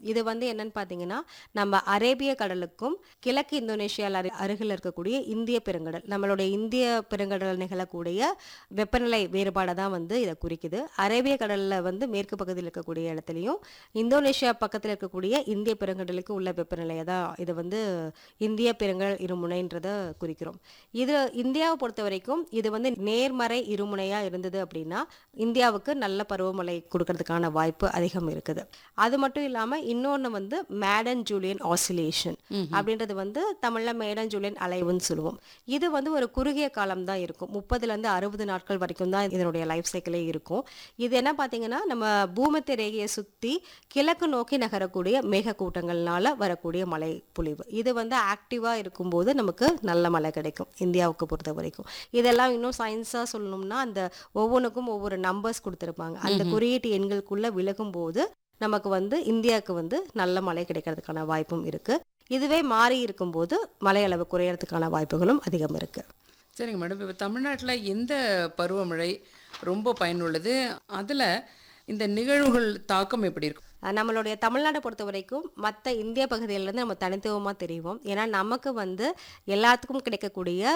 இது வந்து என்னன்னு பார்த்தீங்கன்னா நம்ம அரேபிய கடலுக்கும் கிழக்கு இந்தோனேஷியாவில் அரு அருகில் இருக்கக்கூடிய இந்திய பெருங்கடல் நம்மளுடைய இந்திய பெருங்கடல் நிகழக்கூடிய வெப்பநிலை வேறுபாடை தான் வந்து இதை குறிக்குது அரேபிய கடலில் வந்து மேற்கு பகுதியில் இருக்கக்கூடிய இடத்துலையும் இந்தோனேஷியா பக்கத்தில் இருக்கக்கூடிய இந்திய பெருங்கடலுக்கு உள்ள வெப்பநிலையை தான் இது வந்து இந்திய பெருங்கடல் இருமுனைன்றதை குறிக்கிறோம் இது இந்தியாவை பொறுத்த வரைக்கும் இது வந்து நேர்மறை இருமுனையா இருந்தது அப்படின்னா இந்தியாவுக்கு நல்ல பருவமழை கொடுக்கறதுக்கான வாய்ப்பு அதிகம் இருக்குது அது மட்டும் இல்லாம இன்னொன்னு வந்து மேடன் ஜூலியன் ஆசிலேஷன் அப்படின்றது வந்து தமிழ்ல மேடன் ஜூலியன் அலைவுன்னு சொல்லுவோம் இது வந்து ஒரு குறுகிய காலம் தான் இருக்கும் முப்பதுல இருந்து அறுபது நாட்கள் வரைக்கும் தான் இதனுடைய லைஃப் சைக்கிளே இருக்கும் இது என்ன பாத்தீங்கன்னா நம்ம பூமத்திய ரேகையை சுத்தி கிழக்கு நோக்கி நகரக்கூடிய மேகக்கூட்டங்கள்னால வரக்கூடிய மழை பொழிவு இது வந்து ஆக்டிவா இருக்கும்போது நமக்கு நல்ல மழை கிடைக்கும் இந்தியாவுக்கு பொறுத்த வரைக்கும் இதெல்லாம் இன்னும் சயின்ஸா சொல்லணும்னா அந்த ஒவ்வொன்றுக்கும் ஒவ்வொரு நம்பர்ஸ் கொடுத்துருப்பாங்க அந்த குறியீட்டு எண்களுக்குள்ள விலகும் போது நமக்கு வந்து இந்தியாவுக்கு வந்து நல்ல மழை கிடைக்கிறதுக்கான வாய்ப்பும் இருக்கு இதுவே மாறி இருக்கும்போது மழை அளவு குறையறதுக்கான வாய்ப்புகளும் அதிகம் இருக்கு சரிங்க மேடம் இப்போ தமிழ்நாட்டில் எந்த பருவமழை ரொம்ப பயனுள்ளது அதில் இந்த நிகழ்வுகள் தாக்கம் எப்படி இருக்கும் அஹ் நம்மளுடைய தமிழ்நாட்டை பொறுத்த வரைக்கும் மற்ற இந்திய பகுதியிலேருந்து நம்ம தனித்துவமாக தெரியும் ஏன்னா நமக்கு வந்து எல்லாத்துக்கும் கிடைக்கக்கூடிய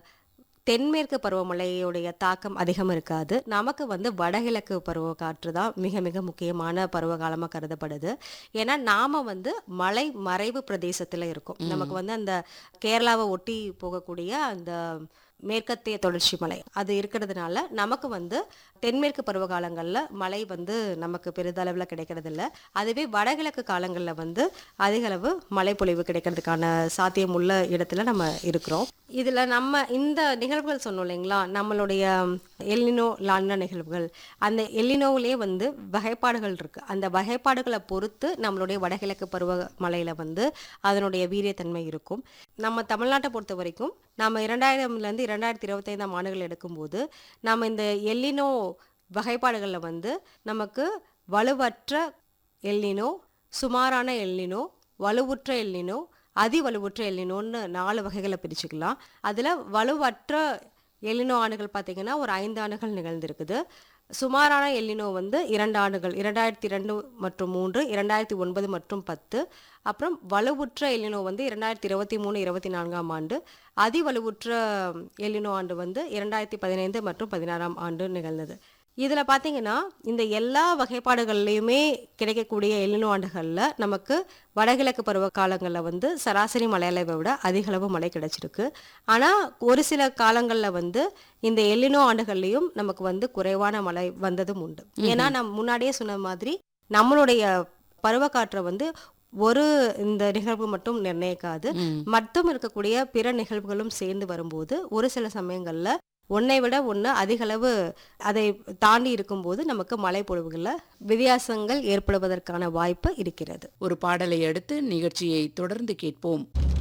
தென்மேற்கு பருவமழையுடைய தாக்கம் அதிகம் இருக்காது நமக்கு வந்து வடகிழக்கு பருவ காற்று தான் மிக மிக முக்கியமான பருவ காலமாக கருதப்படுது ஏன்னா நாம வந்து மலை மறைவு பிரதேசத்தில் இருக்கோம் நமக்கு வந்து அந்த கேரளாவை ஒட்டி போகக்கூடிய அந்த மேற்கத்திய தொடர்ச்சி மலை அது இருக்கிறதுனால நமக்கு வந்து தென்மேற்கு பருவ காலங்களில் மழை வந்து நமக்கு பெரிதளவில் கிடைக்கிறது இல்ல அதுவே வடகிழக்கு காலங்களில் வந்து அதிக அளவு மழைப்பொழிவு கிடைக்கிறதுக்கான சாத்தியம் உள்ள இடத்துல நம்ம இருக்கிறோம் இதில் நம்ம இந்த நிகழ்வுகள் சொன்னோம் இல்லைங்களா நம்மளுடைய எல்லினோ லான்னா நிகழ்வுகள் அந்த எல்லினோவிலே வந்து வகைப்பாடுகள் இருக்கு அந்த வகைப்பாடுகளை பொறுத்து நம்மளுடைய வடகிழக்கு பருவ மழையில வந்து அதனுடைய வீரியத்தன்மை இருக்கும் நம்ம தமிழ்நாட்டை பொறுத்த வரைக்கும் நம்ம இரண்டாயிரம்லேருந்து இரண்டாயிரத்தி இருபத்தைந்தாம் ஆண்டுகள் எடுக்கும்போது நம்ம இந்த எல்லினோ வகைப்பாடுகளில் வந்து நமக்கு வலுவற்ற எல்லினோ சுமாரான எல்லினோ வலுவுற்ற எல்லினோ அதி வலுவுற்ற எல்லினோன்னு நாலு வகைகளை பிரிச்சுக்கலாம் அதில் வலுவற்ற எல்லினோ ஆண்டுகள் பார்த்தீங்கன்னா ஒரு ஐந்து ஆண்டுகள் நிகழ்ந்திருக்குது சுமாரான எல்லினோ வந்து இரண்டு ஆண்டுகள் இரண்டாயிரத்தி இரண்டு மற்றும் மூன்று இரண்டாயிரத்தி ஒன்பது மற்றும் பத்து அப்புறம் வலுவுற்ற எல்லினோ வந்து இரண்டாயிரத்தி இருபத்தி மூணு இருபத்தி நான்காம் ஆண்டு அதி வலுவுற்ற எல்லினோ ஆண்டு வந்து இரண்டாயிரத்தி பதினைந்து மற்றும் பதினாறாம் ஆண்டு நிகழ்ந்தது இதில் பார்த்தீங்கன்னா இந்த எல்லா வகைப்பாடுகள்லையுமே கிடைக்கக்கூடிய எல்லினோ ஆண்டுகளில் நமக்கு வடகிழக்கு பருவ காலங்களில் வந்து சராசரி மழை அளவை விட அதிக அளவு மழை கிடைச்சிருக்கு ஆனால் ஒரு சில காலங்களில் வந்து இந்த எல்லினோ ஆண்டுகள்லையும் நமக்கு வந்து குறைவான மழை வந்ததும் உண்டு ஏன்னா நான் முன்னாடியே சொன்ன மாதிரி நம்மளுடைய பருவக்காற்றை வந்து ஒரு இந்த நிகழ்வு மட்டும் நிர்ணயிக்காது மட்டும் இருக்கக்கூடிய பிற நிகழ்வுகளும் சேர்ந்து வரும்போது ஒரு சில சமயங்கள்ல ஒன்றை விட ஒன்று அதிகளவு அதை தாண்டி இருக்கும்போது நமக்கு மழை பொழிவுகளில் வித்தியாசங்கள் ஏற்படுவதற்கான வாய்ப்பு இருக்கிறது ஒரு பாடலை அடுத்து நிகழ்ச்சியை தொடர்ந்து கேட்போம்